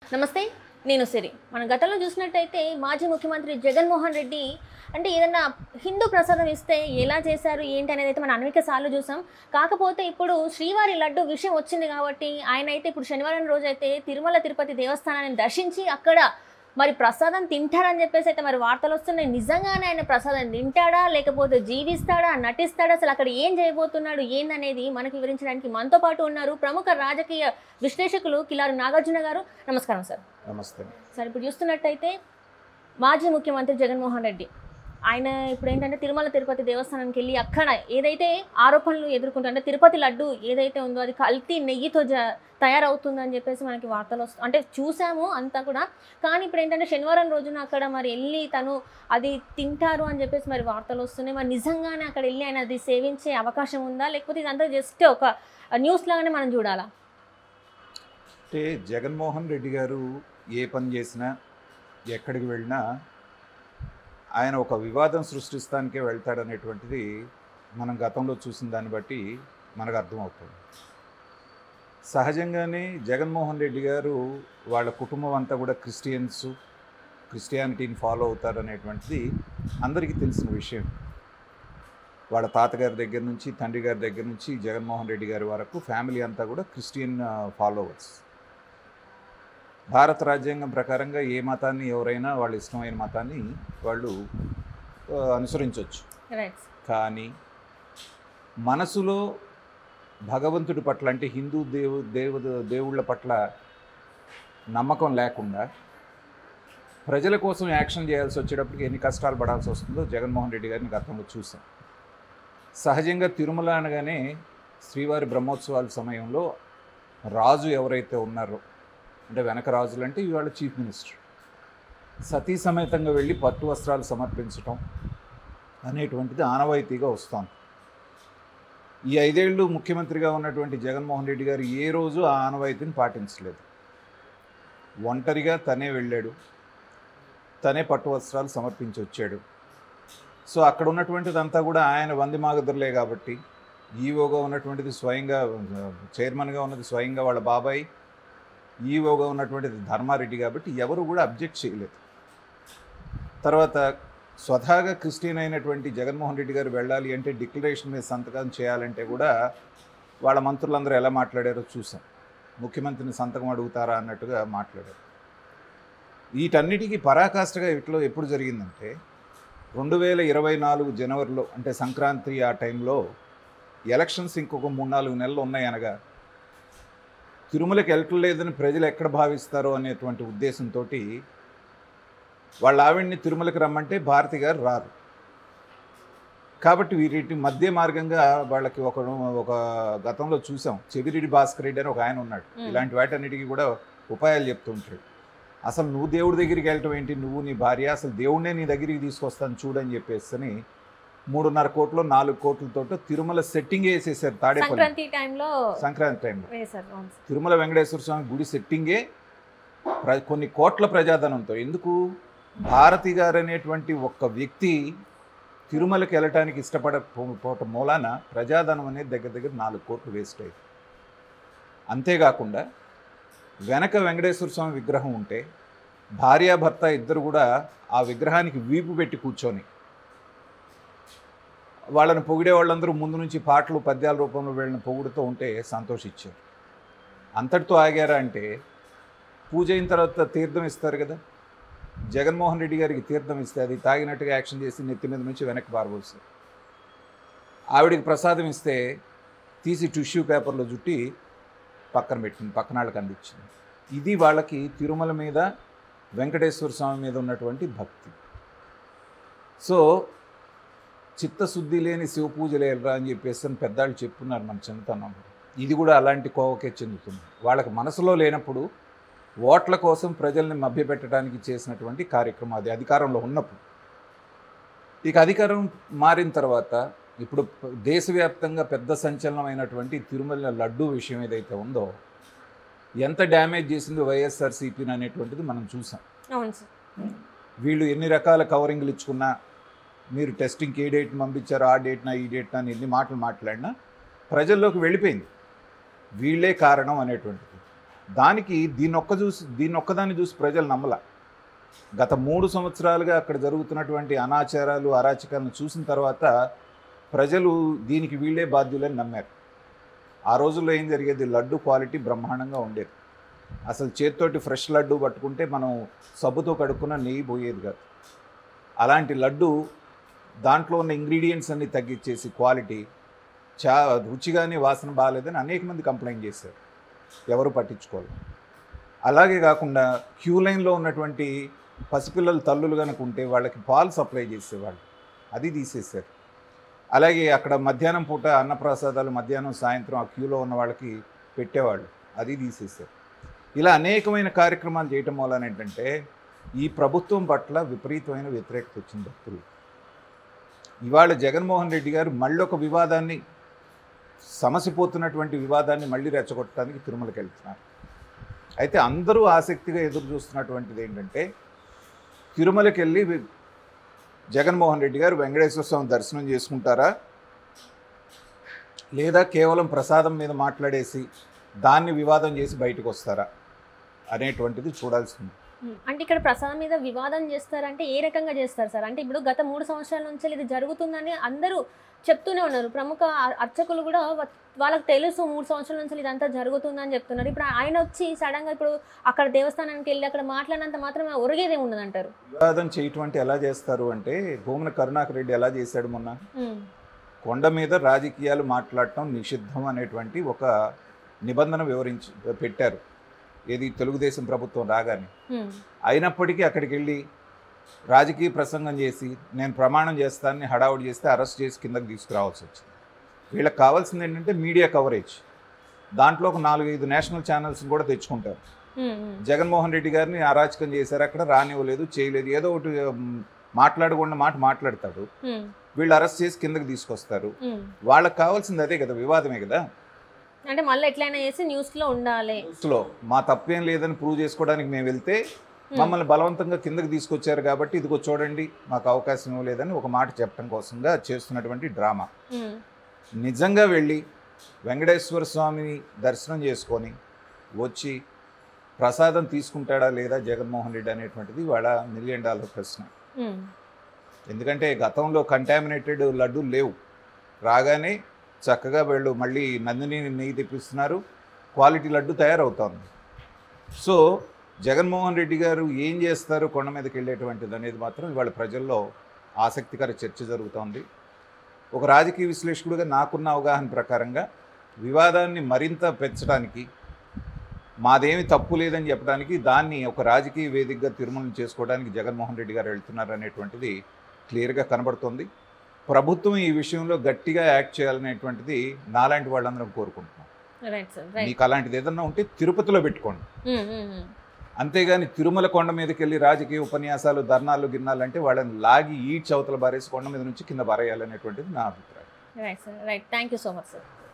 నమస్తే నేను సిరి మన గతంలో చూసినట్టయితే మాజీ ముఖ్యమంత్రి జగన్మోహన్ రెడ్డి అంటే ఏదన్నా హిందూ ప్రసాదం ఇస్తే ఎలా చేశారు ఏంటి అనేది అయితే మనం అనేక సార్లు చూసాం కాకపోతే ఇప్పుడు శ్రీవారి లడ్డు విషయం వచ్చింది కాబట్టి ఆయన అయితే ఇప్పుడు శనివారం రోజు అయితే తిరుమల తిరుపతి దేవస్థానాన్ని దర్శించి అక్కడ మరి ప్రసాదం తింటాడని చెప్పేసి అయితే మరి వార్తలు వస్తున్నాయి నిజంగానే ఆయన ప్రసాదం తింటాడా లేకపోతే జీవిస్తాడా నటిస్తాడా అసలు అక్కడ ఏం చేయబోతున్నాడు ఏందనేది మనకి వివరించడానికి మనతో పాటు ఉన్నారు ప్రముఖ రాజకీయ విశ్లేషకులు కిలారు నాగార్జున గారు నమస్కారం సార్ నమస్తే సార్ ఇప్పుడు చూస్తున్నట్టయితే మాజీ ముఖ్యమంత్రి జగన్మోహన్ రెడ్డి ఆయన ఇప్పుడు ఏంటంటే తిరుమల తిరుపతి దేవస్థానానికి వెళ్ళి అక్కడ ఏదైతే ఆరోపణలు ఎదుర్కొంటూ అంటే తిరుపతి లడ్డు ఏదైతే ఉందో అది కల్తీ నెయ్యితో జ తయారవుతుందని చెప్పేసి మనకి వార్తలు వస్తు అంటే చూసాము అంతా కూడా కానీ ఇప్పుడు ఏంటంటే శనివారం రోజున అక్కడ మరి వెళ్ళి తను అది తింటారు అని చెప్పేసి మరి వార్తలు వస్తున్నాయి మరి నిజంగానే అక్కడ వెళ్ళి ఆయన అది సేవించే అవకాశం ఉందా లేకపోతే ఇదంతా జస్ట్ ఒక న్యూస్ లాగానే మనం చూడాలా అంటే జగన్మోహన్ రెడ్డి గారు ఏ పని చేసినా ఎక్కడికి వెళ్ళినా ఆయన ఒక వివాదం సృష్టిస్తానికే వెళ్తాడనేటువంటిది మనం గతంలో చూసిన దాన్ని బట్టి మనకు అర్థమవుతుంది సహజంగానే జగన్మోహన్ రెడ్డి గారు వాళ్ళ కుటుంబం అంతా కూడా క్రిస్టియన్స్ క్రిస్టియానిటీని ఫాలో అవుతారనేటువంటిది అందరికీ తెలిసిన విషయం వాళ్ళ తాతగారి దగ్గర నుంచి తండ్రి గారి దగ్గర నుంచి జగన్మోహన్ రెడ్డి గారి వరకు ఫ్యామిలీ అంతా కూడా క్రిస్టియన్ ఫాలోవర్స్ భారత రాజ్యాంగం ప్రకారంగా ఏ మతాన్ని ఎవరైనా వాళ్ళ ఇష్టమైన మతాన్ని వాళ్ళు ఆ, అనుసరించవచ్చు రైట్ కానీ మనసులో భగవంతుడి పట్ల అంటే హిందూ దేవు దేవు దేవుళ్ళ పట్ల నమ్మకం లేకుండా ప్రజల కోసం యాక్షన్ చేయాల్సి వచ్చేటప్పటికి ఎన్ని కష్టాలు పడాల్సి వస్తుందో జగన్మోహన్ రెడ్డి గారిని గతంలో చూసాం సహజంగా తిరుమల అనగానే శ్రీవారి బ్రహ్మోత్సవాల సమయంలో రాజు ఎవరైతే ఉన్నారో అంటే వెనక రాజులు అంటే ఇవాళ చీఫ్ మినిస్టర్ సతీ సమేతంగా వెళ్ళి పట్టు వస్త్రాలు సమర్పించటం అనేటువంటిది ఆనవాయితీగా వస్తోంది ఈ ఐదేళ్ళు ముఖ్యమంత్రిగా ఉన్నటువంటి జగన్మోహన్ రెడ్డి గారు ఏ రోజు ఆ ఆనవాయితీని పాటించలేదు ఒంటరిగా తనే వెళ్ళాడు తనే పట్టు వస్త్రాలు సమర్పించి వచ్చాడు సో అక్కడ ఉన్నటువంటిదంతా కూడా ఆయన వంది మాగదురులే కాబట్టి ఈఓగా ఉన్నటువంటిది స్వయంగా చైర్మన్గా ఉన్నది స్వయంగా వాళ్ళ బాబాయ్ ఈఓగా ఉన్నటువంటిది ధర్మారెడ్డి కాబట్టి ఎవరు కూడా అబ్జెక్ట్ చేయలేదు తర్వాత స్వతహాగా క్రిస్టియన్ అయినటువంటి జగన్మోహన్ రెడ్డి గారు వెళ్ళాలి అంటే డిక్లరేషన్ మీద సంతకం చేయాలంటే కూడా వాళ్ళ మంత్రులందరూ ఎలా మాట్లాడారో చూసాం ముఖ్యమంత్రిని సంతకం అడుగుతారా అన్నట్టుగా మాట్లాడారు వీటన్నిటికీ పరాకాష్ఠగా ఇట్లో ఎప్పుడు జరిగిందంటే రెండు వేల ఇరవై నాలుగు జనవరిలో అంటే సంక్రాంతి ఆ టైంలో ఎలక్షన్స్ ఇంకొక మూడు నాలుగు నెలలు ఉన్నాయి అనగా తిరుమలకి వెళ్ళట్లేదని ప్రజలు ఎక్కడ భావిస్తారో అనేటువంటి ఉద్దేశంతో వాళ్ళ ఆవిడ్ని తిరుమలకి రమ్మంటే భారతి గారు రారు కాబట్టి వీటి మధ్య మార్గంగా వాళ్ళకి ఒక ఒక గతంలో చూసాం చెవిరెడ్డి భాస్కర్ రెడ్డి అని ఒక ఆయన ఉన్నాడు మ్మ్. ఇలాంటి వాటన్నిటికీ కూడా ఉపాయాలు చెప్తూ ఉంటాడు అసలు నువ్వు దేవుడి దగ్గరికి వెళ్ళటం ఏంటి నువ్వు నీ భార్య అసలు దేవుడినే నీ దగ్గరికి తీసుకొస్తాను చూడని చెప్పేసి మూడున్నర కోట్లు నాలుగు కోట్లతో తిరుమల సెట్టింగ్ వేసేసారు తాడేపల్లి సంక్రాంతి టైంలో సంక్రాంతి టైంలో వేశారు అవును సార్. తిరుమల వెంకటేశ్వర స్వామి గుడి సెట్టింగే ప్ర కొన్ని కోట్ల ప్రజాధనంతో ఎందుకు భారతి గారు అనేటువంటి ఒక్క వ్యక్తి తిరుమలకి వెళ్ళటానికి ఇష్టపడకపోవటం మూలాన ప్రజాధనం అనేది దగ్గర దగ్గర నాలుగు కోట్లు వేస్ట్ అయింది అంతేకాకుండా వెనక వెంకటేశ్వర స్వామి విగ్రహం ఉంటే భార్యాభర్త ఇద్దరు కూడా ఆ విగ్రహానికి వీపు పెట్టి కూర్చొని వాళ్ళని పొగిడే వాళ్ళందరూ ముందు నుంచి పాటలు పద్యాల రూపంలో వీళ్ళని పొగుడుతూ ఉంటే సంతోషించారు అంతటితో ఆగారా అంటే పూజ అయిన తర్వాత తీర్థం ఇస్తారు కదా జగన్మోహన్ రెడ్డి గారికి తీర్థం ఇస్తే అది తాగినట్టుగా యాక్షన్ చేసి నెత్తి మీద నుంచి వెనక్కి పారబోస్తారు ఆవిడికి ప్రసాదం ఇస్తే తీసి టిష్యూ పేపర్లో చుట్టి పక్కన పెట్టింది పక్కన వాళ్ళకి అందించింది ఇది వాళ్ళకి తిరుమల మీద వెంకటేశ్వర స్వామి మీద ఉన్నటువంటి భక్తి సో చిత్తశుద్ధి లేని శివ పూజలేరా అని చెప్పేసి అని పెద్దాళ్ళు చెప్తున్నారు మన చిన్నతనం ఇది కూడా అలాంటి కోవకే చెందుతుంది వాళ్ళకి మనసులో లేనప్పుడు ఓట్ల కోసం ప్రజల్ని మభ్యపెట్టడానికి చేసినటువంటి కార్యక్రమం అది అధికారంలో ఉన్నప్పుడు ఇక అధికారం మారిన తర్వాత ఇప్పుడు దేశవ్యాప్తంగా పెద్ద సంచలనమైనటువంటి తిరుమల లడ్డు విషయం ఏదైతే ఉందో ఎంత డ్యామేజ్ చేసింది వైఎస్ఆర్సీపీని అనేటువంటిది మనం చూసాం అవును సార్ వీళ్ళు ఎన్ని రకాల కవరింగ్లు ఇచ్చుకున్నా మీరు టెస్టింగ్కి ఏ డేట్ పంపించారు ఆ డేట్నా ఈ డేట్నా అని ఎన్ని మాటలు మాట్లాడినా ప్రజల్లోకి వెళ్ళిపోయింది వీళ్ళే కారణం అనేటువంటిది దానికి దీన్ని ఒక్క చూసి దీన్ని ఒక్కదాన్ని చూసి ప్రజలు నమ్మల గత మూడు సంవత్సరాలుగా అక్కడ జరుగుతున్నటువంటి అనాచారాలు అరాచకాలను చూసిన తర్వాత ప్రజలు దీనికి వీళ్ళే బాధ్యులని నమ్మారు ఆ రోజుల్లో ఏం జరిగేది లడ్డు క్వాలిటీ బ్రహ్మాండంగా ఉండేది అసలు చేత్తోటి ఫ్రెష్ లడ్డు పట్టుకుంటే మనం సబ్బుతో కడుక్కున్న నెయ్యి పోయేది కాదు అలాంటి లడ్డు దాంట్లో ఉన్న ఇంగ్రీడియంట్స్ అన్ని తగ్గించేసి క్వాలిటీ చా రుచిగానే వాసన బాగాలేదని అనేక మంది కంప్లైంట్ చేశారు ఎవరు పట్టించుకోవాలి అలాగే కాకుండా క్యూ లైన్లో ఉన్నటువంటి పసిపిల్లల తల్లులు కనుక ఉంటే వాళ్ళకి పాలు సప్లై చేసేవాళ్ళు అది తీసేశారు అలాగే అక్కడ మధ్యాహ్నం పూట అన్నప్రసాదాలు మధ్యాహ్నం సాయంత్రం ఆ క్యూలో ఉన్న వాళ్ళకి పెట్టేవాళ్ళు అది తీసేశారు ఇలా అనేకమైన కార్యక్రమాలు చేయటం వలన ఏంటంటే ఈ ప్రభుత్వం పట్ల విపరీతమైన వ్యతిరేకత వచ్చింది భక్తులు ఇవాళ జగన్మోహన్ రెడ్డి గారు మళ్ళీ ఒక వివాదాన్ని సమసిపోతున్నటువంటి వివాదాన్ని మళ్ళీ రెచ్చగొట్టడానికి తిరుమలకి వెళ్తున్నారు అయితే అందరూ ఆసక్తిగా ఎదురు చూస్తున్నటువంటిది ఏంటంటే తిరుమలకి వెళ్ళి వి- జగన్మోహన్ రెడ్డి గారు వెంకటేశ్వర స్వామి దర్శనం చేసుకుంటారా లేదా కేవలం ప్రసాదం మీద మాట్లాడేసి దాన్ని వివాదం చేసి బయటకు వస్తారా అనేటువంటిది చూడాల్సింది ఉమ్, అంటే ఇక్కడ ప్రసాదం మీద వివాదం చేస్తారంటే ఏ రకంగా చేస్తారు సార్ అంటే ఇప్పుడు గత మూడు సంవత్సరాల నుంచి ఇది జరుగుతుందని అందరూ చెప్తూనే ఉన్నారు ప్రముఖ అర్- అర్చకులు కూడా వ- వాళ్ళకి తెలుసు మూడు సంవత్సరాల నుంచి ఇదంతా జరుగుతుందని చెప్తున్నారు ఇప్పుడు ఆయన వచ్చి సడన్గా ఇప్పుడు అక్కడ దేవస్థానానికి వెళ్ళి అక్కడ మాట్లాడినంత మాత్రం ఒరిగేదే ఉండదు అంటారు వివాదం చేయటం అంటే ఎలా చేస్తారు అంటే భూమన కరుణాకర్ రెడ్డి ఎలా చేశాడు మొన్న ఉమ్, కొండ మీద రాజకీయాలు మాట్లాడటం నిషిద్ధం అనేటువంటి ఒక నిబంధన వివరించి పెట్టారు ఏది తెలుగుదేశం ప్రభుత్వం రాగానే ఉమ్, అయినప్పటికీ అక్కడికి వెళ్ళి రాజకీయ ప్రసంగం చేసి నేను ప్రమాణం చేస్తానని హడావుడి చేస్తే అరెస్ట్ చేసి కిందకి తీసుకురావాల్సి వచ్చింది వీళ్ళకి కావాల్సింది ఏంటంటే మీడియా కవరేజ్ దాంట్లో ఒక నాలుగైదు నేషనల్ ఛానల్స్ కూడా తెచ్చుకుంటారు ఉమ్, ఉమ్, జగన్మోహన్ రెడ్డి గారిని అరాచకం చేశారు అక్కడ రానివ్వలేదు చేయలేదు ఏదో ఒకటి ఉమ్, మాట్లాడకుండా మాట మాట్లాడతాడు ఉమ్, వీళ్ళు అరెస్ట్ చేసి కిందకి తీసుకొస్తారు ఉమ్. వాళ్ళకి కావాల్సింది అదే కదా వివాదమే కదా అంటే మళ్ళీ ఎట్లయినా చేసి న్యూస్లో ఉండాలి న్యూస్లో మా తప్పేం లేదని ప్రూవ్ చేసుకోవడానికి మేము వెళ్తే మమ్మల్ని బలవంతంగా కిందకి తీసుకొచ్చారు కాబట్టి ఇదిగో చూడండి మాకు అవకాశం ఇవ్వలేదని ఒక మాట చెప్పడం కోసంగా చేస్తున్నటువంటి డ్రామా ఉమ్, నిజంగా వెళ్ళి వెంకటేశ్వర స్వామిని దర్శనం చేసుకొని వచ్చి ప్రసాదం తీసుకుంటాడా లేదా జగన్మోహన్ రెడ్డి అనేటువంటిది వాళ్ళ మిలియన్ డాలర్ ప్రశ్న ఉమ్, ఎందుకంటే గతంలో కంటామినేటెడ్ లడ్డూలు లేవు రాగానే చక్కగా వీళ్ళు మళ్ళీ నందిని నెయ్యి తెప్పిస్తున్నారు క్వాలిటీ లడ్డు తయారవుతోంది సో జగన్మోహన్ రెడ్డి గారు ఏం చేస్తారు కొండ మీదకి వెళ్ళేటువంటిది అనేది మాత్రం ఇవాళ ప్రజల్లో ఆసక్తికర చర్చ జరుగుతోంది ఒక రాజకీయ విశ్లేషకుడిగా నాకున్న అవగాహన ప్రకారంగా వివాదాన్ని మరింత పెంచడానికి మాదేమి తప్పు లేదని చెప్పడానికి దాన్ని ఒక రాజకీయ వేదికగా తిరుమలం చేసుకోవడానికి జగన్మోహన్ రెడ్డి గారు వెళ్తున్నారు అనేటువంటిది క్లియర్గా కనబడుతుంది ప్రభుత్వం ఈ విషయంలో గట్టిగా యాక్ట్ చేయాలనేటువంటిది నాలాంటి వాళ్ళందరం కోరుకుంటున్నాం రైట్ సార్ రైట్ మీకు అలాంటిది ఏదన్నా ఉంటే తిరుపతిలో పెట్టుకోండి ఉమ్, ఉమ్, ఉమ్. అంతేగాని తిరుమల కొండ మీదకి వెళ్ళి రాజకీయ ఉపన్యాసాలు ధర్నాలు గిర్నాలు అంటే వాళ్ళని లాగి ఈ చవతల బారేసి కొండ మీద నుంచి కింద బారేయాలనేటువంటిది నా అభిప్రాయం right sir right thank you so much sir